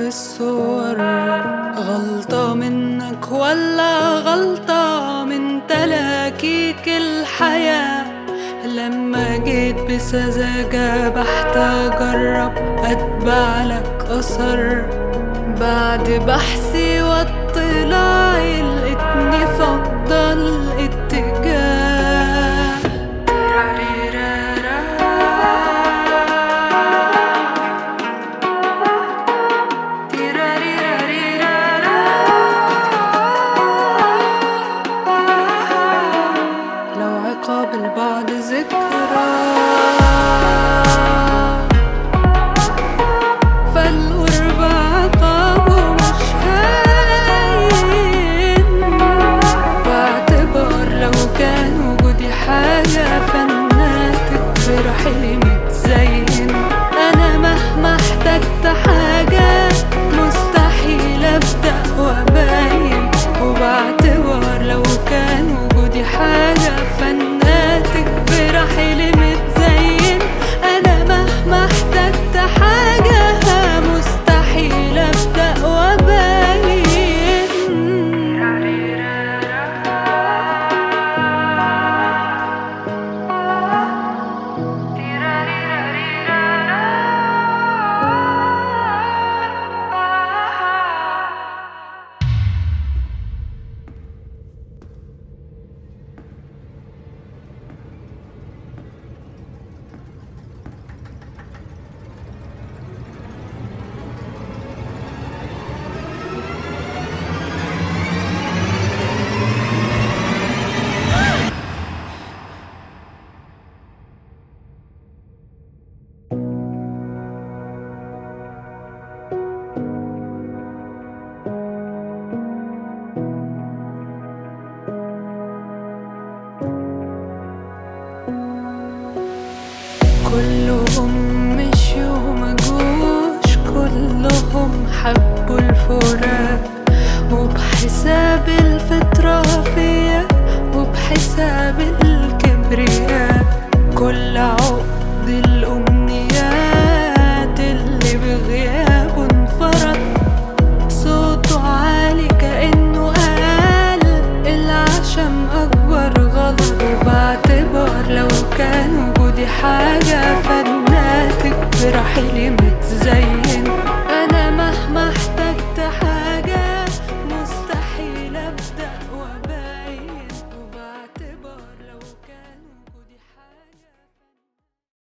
الصور غلطة منك ولا غلطة من تلاكيك الحياة لما جيت بسذاجة بحت أجرب أتبع لك أثر بعد بحثي واطلاعي لقيتني فضل اتجاه لو عقاب البعض ذكرى فالقرب عقابه مش هين واعتبار لو كان وجودي حاجة فناتك برحلي متزين أنا مهما احتجت حاجة مستحيل أبدأ وأبين وباعتبار لو كان وجودي حاجة فناتك برحلي متزين أنا مهما احتجت حاجة مستحيل أبدأ وأبين كلهم مشيوا ومجوش كلهم حبوا الفراق وبحساب الفطرة فيا وبحساب الكبرياء كل عقد الأمنيات اللي بغيابه انفرد صوته عالي كأنه قال العشم أكبر غلط وباعتبار لو كان وجودي حاجة فناتك برحلي متزين